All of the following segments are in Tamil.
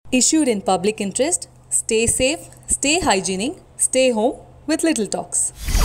Issued in public interest. Stay safe, stay hygienic, stay home with Little Talks.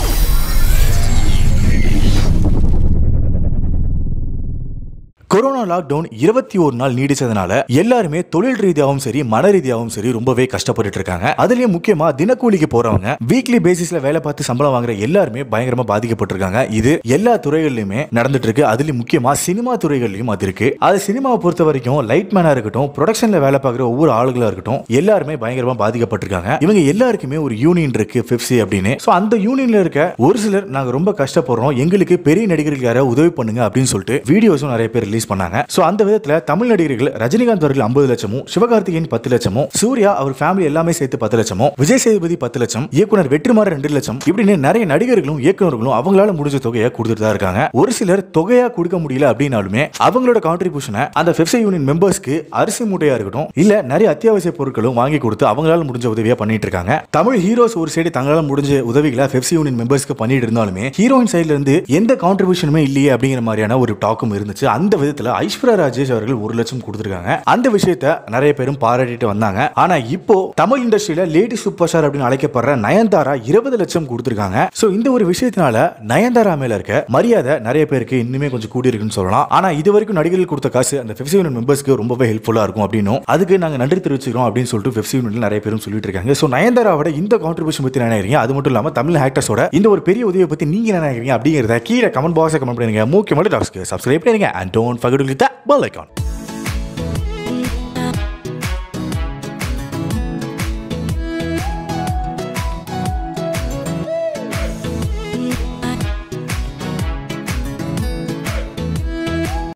Corona lockdown இருபத்தி ஒரு நாள் நீடிச்சதுனால எல்லாருமே தொழில் ரீதியாகவும் சரி மன ரீதியாகவும் சரி ரொம்பவே கஷ்டப்பட்டுட்டு இருக்காங்க அதுலயும் முக்கியமா தினக்கூலிக்கு போறவங்க வீக்லி பேசிஸ்ல வேலை பார்த்து சம்பளம் வாங்குற எல்லாருமே பயங்கரமா பாதிக்கப்பட்டிருக்காங்க இது எல்லா துறைகள்லயுமே நடந்துட்டு இருக்கு அதுலயும் முக்கியமா சினிமா துறைகள்லயும் அது இருக்கு அது சினிமாவை பொறுத்த வரைக்கும் லைட் மேனா இருக்கட்டும் ப்ரொடக்ஷன்ல வேலை பார்க்குற ஒவ்வொரு ஆளுகளா இருக்கட்டும் எல்லாருமே பயங்கரமா பாதிக்கப்பட்டிருக்காங்க இவங்க எல்லாருக்குமே ஒரு யூனியன் இருக்கு பிப்சி அப்படின்னு சோ அந்த யூனியன்ல இருக்க ஒரு சிலர் நாங்க ரொம்ப கஷ்டப்படுறோம் எங்களுக்கு பெரிய நடிகர்கள் யாராவது உதவி பண்ணுங்க அப்படின்னு சொல்லிட்டு வீடியோஸும் நிறைய பேர் ரிலீஸ் பண்ணாங்க சோ அந்த விதத்துல தமிழ் நடிகர்கள் ரஜினிகாந்த் அவர்கள் ஐம்பது லட்சமும் சிவகார்த்திகேயன் பத்து லட்சமும் சூர்யா அவர் ஃபேமிலி எல்லாமே சேர்த்து பத்து லட்சமும் விஜய் சேதுபதி பத்து லட்சம் இயக்குனர் வெற்றிமாறன் ரெண்டு லட்சம் இப்படின்னு நிறைய நடிகர்களும் இயக்குனர்களும் அவங்களால முடிஞ்ச தொகையை கொடுத்துட்டு தான் இருக்காங்க ஒரு சிலர் தொகையா கொடுக்க முடியல அப்படின்னாலுமே அவங்களோட கான்ட்ரிபியூஷனை அந்த பெப்சி யூனியன் மெம்பர்ஸ்க்கு அரிசி மூட்டையா இருக்கட்டும் இல்ல நிறைய அத்தியாவசிய பொருட்களும் வாங்கி கொடுத்து அவங்களால முடிஞ்ச உதவியா பண்ணிட்டு இருக்காங்க தமிழ் ஹீரோஸ் ஒரு சைடு தங்களால முடிஞ்ச உதவிகளை பெப்சி யூனியன் மெம்பர்ஸ்க்கு பண்ணிட்டு இருந்தாலுமே ஹீரோயின் சைடுல இருந்து எந்த கான்ட்ரிபியூஷனுமே இல்லையே அப்படிங்கிற மாதிரியான ஒரு டாக்கும் இருந்துச்சு அந்த விதத்துல ஐஸ்வர்யா ராஜேஷ் அவர்கள் ஒரு லட்சம் கொடுத்திருக்காங்க அந்த விஷயத்த நிறைய பேரும் பாராட்டிட்டு வந்தாங்க ஆனா இப்போ தமிழ் இண்டஸ்ட்ரியில லேடி சூப்பர் ஸ்டார் அப்படின்னு அழைக்கப்படுற நயன்தாரா இருபது லட்சம் கொடுத்திருக்காங்க சோ இந்த ஒரு விஷயத்தினால நயன்தாரா மேல இருக்க மரியாதை நிறைய பேருக்கு இன்னுமே கொஞ்சம் கூடி இருக்குன்னு சொல்லலாம் ஆனா இது வரைக்கும் நடிகர்கள் கொடுத்த காசு அந்த பெப்சி யூனியன் மெம்பர்ஸ்க்கு ரொம்பவே ஹெல்ப்ஃபுல்லா இருக்கும் அப்படின்னும் அதுக்கு நாங்க நன்றி தெரிவிச்சுக்கிறோம் அப்படின்னு சொல்லிட்டு பெப்சி யூனியன்ல நிறைய பேரும் சொல்லிட்டு இருக்காங்க சோ நயன்தாராவோட இந்த கான்ட்ரிபியூஷன் பத்தி என்ன நினைக்கிறீங்க அது மட்டும் இல்லாம தமிழ் ஆக்டர்ஸோட இந்த ஒரு பெரிய உதவியை பத்தி நீங்க என்ன நினைக்கிறீங்க அப்படிங்கறத கீழே கமெண்ட் பாக்ஸ்ல கமெண்ட் பண்ணுங்க முக்கியமான டாக்ஸ்க்கு சப்ஸ்கிரைப் பண்ணுங்க and don't forget to click the bell icon